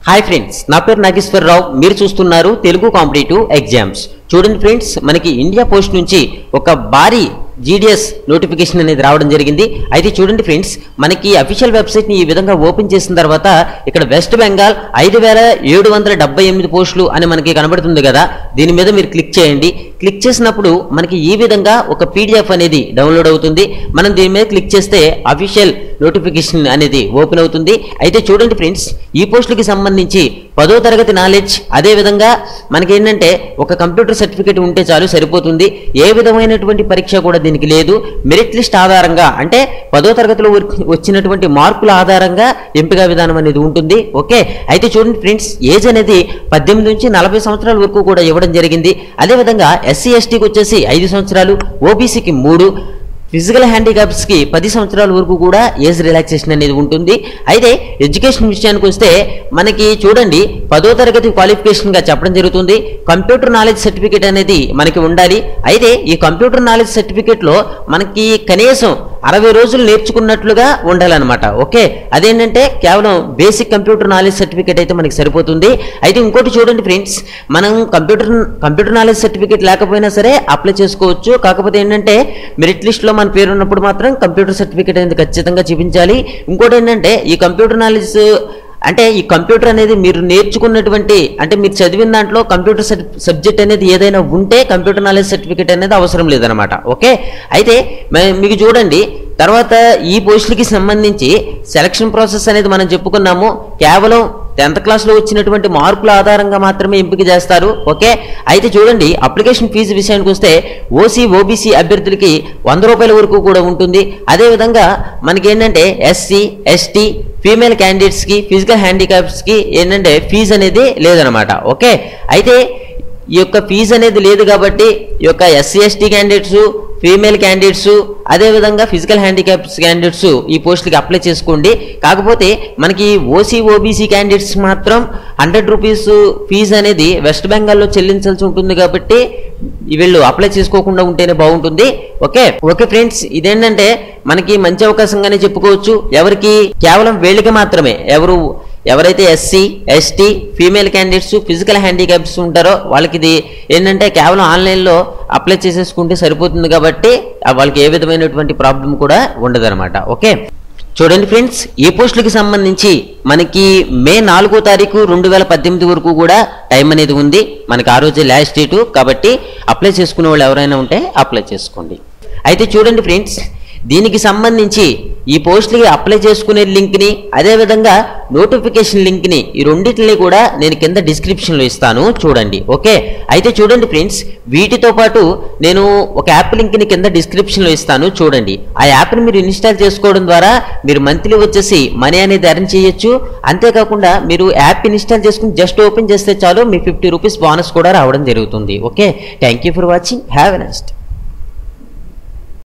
hi friends నా పేరు నాగేశ్వరరావు మీరు చూస్తున్నారు తెలుగు కాంపిటేటివ్ ఎగ్జామ్స్ చూడండి ఫ్రెండ్స్ మనకి ఇండియా పోస్ట్ నుంచి ఒక భారీ జీడిఎస్ నోటిఫికేషన్ అనేది రావడం జరిగింది అయితే చూడండి ఫ్రెండ్స్ మనకి అఫీషియల్ వెబ్సైట్ని ఈ విధంగా ఓపెన్ చేసిన తర్వాత ఇక్కడ వెస్ట్ బెంగాల్ ఐదు వేల ఏడు వందల డెబ్బై ఎనిమిది పోస్టులు అని మనకి కనబడుతుంది కదా దీని మీద మీరు క్లిక్ చేయండి క్లిక్ చేసినప్పుడు మనకి ఈ విధంగా ఒక పీడిఎఫ్ అనేది డౌన్లోడ్ అవుతుంది మనం దీని మీద క్లిక్ చేస్తే అఫీషియల్ నోటిఫికేషన్ అనేది ఓపెన్ అవుతుంది అయితే చూడండి ఫ్రెండ్స్ ఈ పోస్టులకి సంబంధించి పదో తరగతి నాలెడ్జ్ అదే విధంగా మనకి ఏంటంటే ఒక కంప్యూటర్ సర్టిఫికేట్ ఉంటే చాలు సరిపోతుంది ఏ విధమైనటువంటి పరీక్ష కూడా దీనికి లేదు మెరిట్ లిస్ట్ ఆధారంగా అంటే పదో తరగతిలో వ- వచ్చినటువంటి మార్కుల ఆధారంగా ఎంపిక విధానం అనేది ఉంటుంది ఓకే అయితే చూడండి ఫ్రెండ్స్ ఏజ్ అనేది పద్దెనిమిది నుంచి నలభై సంవత్సరాల వరకు కూడా ఇవ్వడం జరిగింది అదేవిధంగా ఎస్సీ ఎస్టీకి వచ్చేసి ఐదు సంవత్సరాలు ఓబీసీకి మూడు ఫిజికల్ హ్యాండిక్యాప్స్ కి పది సంవత్సరాల వరకు కూడా ఏజ్ రిలాక్సేషన్ అనేది ఉంటుంది అయితే ఎడ్యుకేషన్ విషయానికి వస్తే మనకి చూడండి పదో తరగతి క్వాలిఫికేషన్ గా చెప్పడం జరుగుతుంది కంప్యూటర్ నాలెడ్జ్ సర్టిఫికేట్ అనేది మనకి ఉండాలి అయితే ఈ కంప్యూటర్ నాలెడ్జ్ సర్టిఫికేట్ లో మనకి కనీసం అరవై రోజులు నేర్చుకున్నట్లుగా ఉండాలన్నమాట ఓకే అదేంటంటే కేవలం బేసిక్ కంప్యూటర్ నాలెడ్జ్ సర్టిఫికేట్ అయితే మనకి సరిపోతుంది అయితే ఇంకోటి చూడండి ఫ్రెండ్స్ మనం కంప్యూటర్ కంప్యూటర్ నాలెడ్జ్ సర్టిఫికేట్ లేకపోయినా సరే అప్లై చేసుకోవచ్చు కాకపోతే ఏంటంటే మెరిట్ లిస్ట్లో మన పేరు ఉన్నప్పుడు మాత్రం కంప్యూటర్ సర్టిఫికేట్ అనేది ఖచ్చితంగా చూపించాలి ఇంకోటి ఏంటంటే ఈ కంప్యూటర్ నాలెడ్జ్ అంటే ఈ కంప్యూటర్ అనేది మీరు నేర్చుకున్నటువంటి అంటే మీరు చదివిన దాంట్లో కంప్యూటర్ సబ్జెక్ట్ అనేది ఏదైనా ఉంటే కంప్యూటర్ నాలెడ్జ్ సర్టిఫికేట్ అనేది అవసరం లేదనమాట ఓకే అయితే మ- మీకు చూడండి తర్వాత ఈ పోస్టులకి సంబంధించి సెలక్షన్ ప్రాసెస్ అనేది మనం చెప్పుకున్నాము కేవలం టెన్త్ క్లాస్లో వచ్చినటువంటి మార్కుల ఆధారంగా మాత్రమే ఎంపిక చేస్తారు ఓకే అయితే చూడండి అప్లికేషన్ ఫీజు విషయానికి వస్తే ఓసీ ఓబీసీ అభ్యర్థులకి వంద రూపాయల వరకు కూడా ఉంటుంది అదేవిధంగా మనకి ఏంటంటే ఎస్సీ ఎస్టీ ఫీమేల్ క్యాండిడేట్స్కి ఫిజికల్ హ్యాండిక్యాప్స్కి ఏంటంటే ఫీజు అనేది లేదనమాట ఓకే అయితే ఈ యొక్క ఫీజు అనేది లేదు కాబట్టి ఈ యొక్క SC ST candidates female candidates అదేవిధంగా ఫిజికల్ హ్యాండిక్యాప్స్ క్యాండిడేట్స్ ఈ పోస్టులకి అప్లై చేసుకోండి కాకపోతే మనకి ఓసీ ఓబీసీ క్యాండిడేట్స్ మాత్రం హండ్రెడ్ రూపీస్ ఫీజు అనేది వెస్ట్ బెంగాల్లో చెల్లించాల్సి ఉంటుంది కాబట్టి వీళ్ళు అప్లై చేసుకోకుండా ఉంటేనే బాగుంటుంది ఓకే ఓకే ఫ్రెండ్స్ ఇదేంటంటే మనకి మంచి అవకాశంగానే చెప్పుకోవచ్చు ఎవరికి కేవలం వీళ్ళకి మాత్రమే ఎవరు ఎవరైతే SC ST female candidates physical handicaps ఉంటారో వాళ్ళకి ఇది ఏంటంటే కేవలం ఆన్లైన్లో అప్లై చేసేసుకుంటే సరిపోతుంది కాబట్టి ఆ వాళ్ళకి ఏ విధమైనటువంటి ప్రాబ్లం కూడా ఉండదన్నమాట ఓకే చూడండి ఫ్రెండ్స్ ఈ పోస్టులకి సంబంధించి మనకి మే నాలుగో తారీఖు రెండు వేల పద్దెనిమిది వరకు కూడా టైం అనేది ఉంది మనకి ఆ రోజే లాస్ట్ డేటు కాబట్టి అప్లై చేసుకునే వాళ్ళు ఎవరైనా ఉంటే అప్లై చేసుకోండి అయితే చూడండి ఫ్రెండ్స్ దీనికి సంబంధించి ఈ పోస్టులకి అప్లై చేసుకునే లింక్ని అదేవిధంగా నోటిఫికేషన్ లింక్ని ఈ రెండింటిని కూడా నేను కింద డిస్క్రిప్షన్లో ఇస్తాను చూడండి ఓకే అయితే చూడండి ఫ్రెండ్స్ వీటితో పాటు నేను ఒక యాప్ లింక్ని కింద డిస్క్రిప్షన్లో ఇస్తాను చూడండి ఆ యాప్ని మీరు ఇన్స్టాల్ చేసుకోవడం ద్వారా మీరు మంత్లీ వచ్చేసి మనీ అనేది అర్న్ చేయొచ్చు అంతేకాకుండా మీరు యాప్ ఇన్స్టాల్ చేసుకుని జస్ట్ ఓపెన్ చేస్తే చాలు మీ ఫిఫ్టీ రూపీస్ బోనస్ కూడా రావడం జరుగుతుంది okay thank you for watching have a next